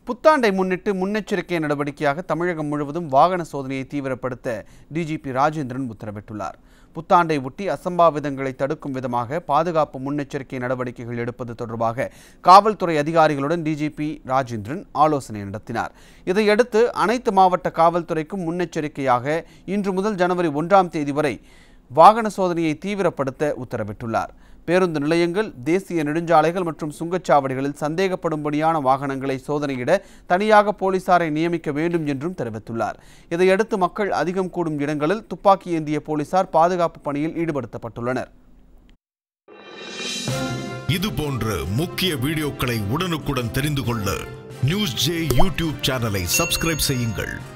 புத்தாண்டை முன்னிட்டு முன்னெச்சரிக்கை நடவடிக்கையாக தமிழகம் முழுவதும் வாகன சோதனையை தீவிரப்படுத்த டிஜிபி ராஜேந்திரன் உத்தரவிட்டுள்ளார் புத்தாண்டை ஒட்டி அசம்பாவிதங்களை தடுக்கும் விதமாக பாதுகாப்பு முன்னெச்சரிக்கை நடவடிக்கைகள் எடுப்பது தொடர்பாக காவல்துறை அதிகாரிகளுடன் டிஜிபி ராஜேந்திரன் ஆலோசனை நடத்தினார் இதையடுத்து அனைத்து மாவட்ட காவல்துறைக்கும் முன்னெச்சரிக்கையாக இன்று முதல் ஜனவரி ஒன்றாம் தேதி வரை வாகன சோதனையை தீவிரப்படுத்த உத்தரவிட்டுள்ளார் பேருந்து நிலையங்கள் தேசிய நெடுஞ்சாலைகள் மற்றும் சுங்கச்சாவடிகளில் சந்தேகப்படும்படியான வாகனங்களை சோதனையிட தனியாக போலீசாரை நியமிக்க வேண்டும் என்றும் தெரிவித்துள்ளார் இதையடுத்து மக்கள் அதிகம் கூடும் இடங்களில் துப்பாக்கி ஏந்திய போலீசார் பாதுகாப்பு பணியில் ஈடுபடுத்தப்பட்டுள்ளனர் இது போன்ற முக்கிய வீடியோக்களை உடனுக்குடன் தெரிந்து கொள்ள நியூஸ் ஜே யூடியூப் சேனலை சப்ஸ்கிரைப் செய்யுங்கள்